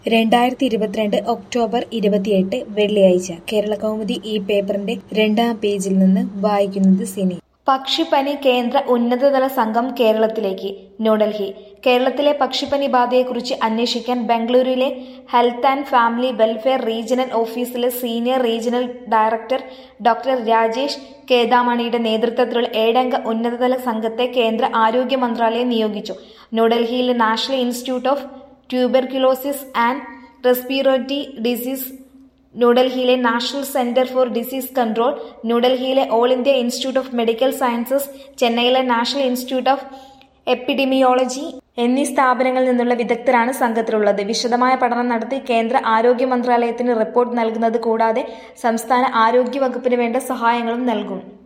രണ്ടായിരത്തി ഇരുപത്തിരണ്ട് ഒക്ടോബർ ഇരുപത്തിയെട്ട് വെള്ളിയാഴ്ച കേരളകൗമുദി ഈ പേപ്പറിന്റെ രണ്ടാം പേജിൽ നിന്ന് വായിക്കുന്നത് സിനി പക്ഷിപ്പനി കേന്ദ്ര ഉന്നതതല സംഘം കേരളത്തിലേക്ക് ന്യൂഡൽഹി കേരളത്തിലെ പക്ഷിപ്പനി ബാധയെക്കുറിച്ച് അന്വേഷിക്കാൻ ബംഗളൂരുവിലെ Health and Family Welfare Regional ഓഫീസിലെ senior regional director doctor Rajesh കേദാമണിയുടെ നേതൃത്വത്തിലുള്ള ഏഴംഗ ഉന്നതതല സംഘത്തെ കേന്ദ്ര ആരോഗ്യ മന്ത്രാലയം നിയോഗിച്ചു ന്യൂഡൽഹിയിലെ National Institute of Tuberculosis and Respiratory Disease ന്യൂഡൽഹിയിലെ National Centre for Disease Control ന്യൂഡൽഹിയിലെ All India Institute of Medical Sciences ചെന്നൈയിലെ നാഷണൽ ഇൻസ്റ്റിറ്റ്യൂട്ട് ഓഫ് എപ്പിഡമിയോളജി എന്നീ സ്ഥാപനങ്ങളിൽ നിന്നുള്ള വിദഗ്ധരാണ് സംഘത്തിലുള്ളത് വിശദമായ പഠനം നടത്തി കേന്ദ്ര ആരോഗ്യ മന്ത്രാലയത്തിന് റിപ്പോർട്ട് നൽകുന്നത് കൂടാതെ സംസ്ഥാന ആരോഗ്യ വകുപ്പിന് വേണ്ട സഹായങ്ങളും നൽകും